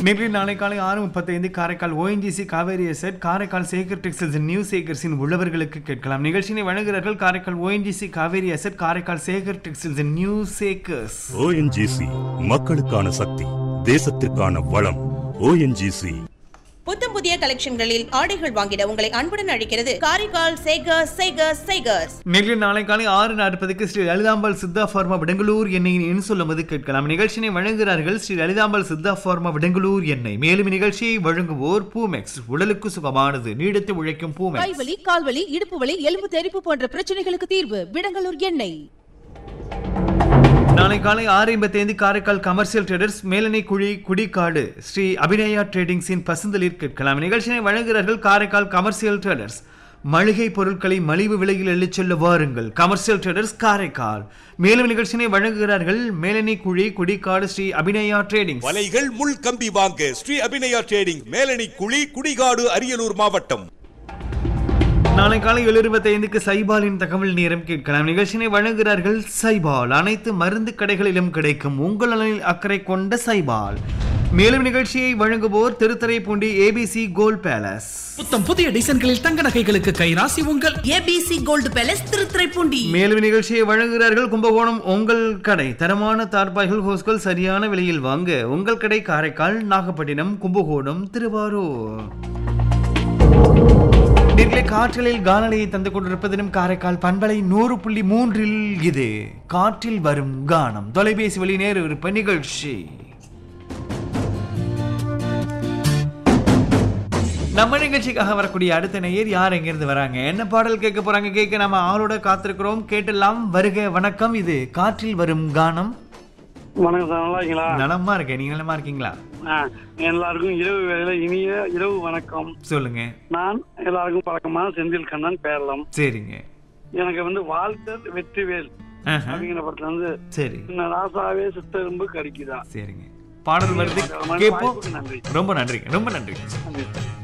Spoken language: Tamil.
நேற்று நாளை காலை ஆறு முப்பத்தைந்து Karaikal ONGC Cauvery asset Karaikal Sekar textiles new சேகர்ஸின் உள்ளவர்களுக்கு கேட்கலாம் நிகழ்ச்சியை வழங்குகிறார்கள் Karaikal ONGC Cauvery asset Karaikal Sekar textiles new Sekars ONGC மக்களுக்கான சக்தி தேசத்திற்கான வளம் ஓஎன்ஜிசி புத்தம் புதிய கலெக்ஷன்களில் ஆடைகள் வாங்கிட உங்களை அன்புடன் அழைக்கிறது காரைக்கால் சேகர்ஸ் சேகர்ஸ் சேகர்ஸ் நேற்று நாளை காலை ஆறு நாற்பதுக்கு ஸ்ரீ லலிதாம்பாள் சித்தா ஃபார்மா விடங்களூர் எண்ணெயின் எண் சொல்லும்போது கேட்கலாம் நிகழ்ச்சியை வழங்குகிறார்கள் ஸ்ரீ லலிதாம்பாள் சித்தா ஃபார்மா விடங்களூர் எண்ணெய் மேலும் நிகழ்ச்சியை வழங்குவோர் பூமெக்ஸ் உடலுக்கு சுகமானது நீடித்து உழைக்கும் பூமெக்ஸ் கைவலி கால்வலி இடுப்பு வலி எலும்பு தெறிப்பு போன்ற பிரச்சனைகளுக்கு தீர்வு விடங்கலூர் எண்ணெய் நாளை காலை ஆறு ஐம்பத்தைந்து காரைக்கால் கமர்ஷியல் ட்ரேடர்ஸ் மேலனை குழி குடிக்காடு ஸ்ரீ அபிநயா ட்ரேடிங்ஸின் பசுந்தளிர் கேட்கலாம் நிகழ்ச்சியை வழங்குகிறார்கள் காரைக்கால் கமர்ஷியல் ட்ரேடர்ஸ் மளிகை பொருட்களை மலிவு விலையில் எள்ளிச் செல்ல வாருங்கள் கமர்ஷியல் ட்ரேடர்ஸ் காரைக்கால் மேலும் நிகழ்ச்சியை வழங்குகிறார்கள் மேலனை குழி குடிக்காடு ஸ்ரீ அபிநயா ட்ரேடிங்ஸ் வலைகள் முள் கம்பி வாங்க ஸ்ரீ அபிநயா ட்ரேடிங் மேலணி குழி குடிகாடு அரியலூர் மாவட்டம் நாளை காலை ஏழு இருபத்தைந்துக்கு சைபாலின் தகவல் நேரம் கேட்கலாம் நிகழ்ச்சியை வழங்குகிறார்கள் சைபால் அனைத்து மருந்து கடைகளிலும் கிடைக்கும் உங்கள் நலனில் அக்கறை கொண்ட சைபால் மேலும் நிகழ்ச்சியை வழங்குவோர் திருத்துறைப்பூண்டி ஏபிசி கோல்ட் பேலஸ் புத்தம் புதிய டிசைன்களில் தங்க நகைகளுக்கு கைராசி உங்கள் ஏபிசி கோல்டு பேலஸ் திருத்துறைப்பூண்டி மேலும் நிகழ்ச்சியை வழங்குகிறார்கள் கும்பகோணம் உங்கள் கடை தரமான தார்பாய்கள் ஹோஸ்கள் சரியான விலையில் வாங்க உங்கள் கடை காரைக்கால் நாகப்பட்டினம் கும்பகோணம் திருவாரூர் நேர்களே காற்றலில் கானலையை தந்து கொண்டிருப்பதிலும் காரைக்கால் பண்பலை நூறு புள்ளி மூன்றில் இது காற்றில் வரும் கானம் தொலைபேசி வழி நேரு விருப்ப நிகழ்ச்சி நம்ம நிகழ்ச்சிக்காக வரக்கூடிய அடுத்த நேயர் யார் எங்கிருந்து வராங்க என்ன பாடல் கேட்க போறாங்க கேட்க நம்ம ஆளோட காத்திருக்கிறோம் கேட்டெல்லாம் வருக வணக்கம் இது காற்றில் வரும் கானம் வணக்கம் சார் நல்லா இருக்கீங்களா நலமா இருக்கேன் நீங்க நலமா இருக்கீங்களா ஆ, எல்லாருக்கும் இரவு வேளையில இனிய இரவு வணக்கம் சொல்லுங்க நான் எல்லாருக்கும் பழக்கமான செந்தில் கண்ணன் பேரலாம் சரிங்க எனக்கு வந்து வாழ்த்தர் வெற்றிவேல் ஆஹா, அப்படிங்கிற படத்துல வந்து சரி இந்த ராசாவே சித்தரும்பு கடிக்குதா சரிங்க பாடல் வருது வாய்ப்புக்கு கேட்போம் நன்றி ரொம்ப நன்றிங்க ரொம்ப நன்றி நன்றி சார்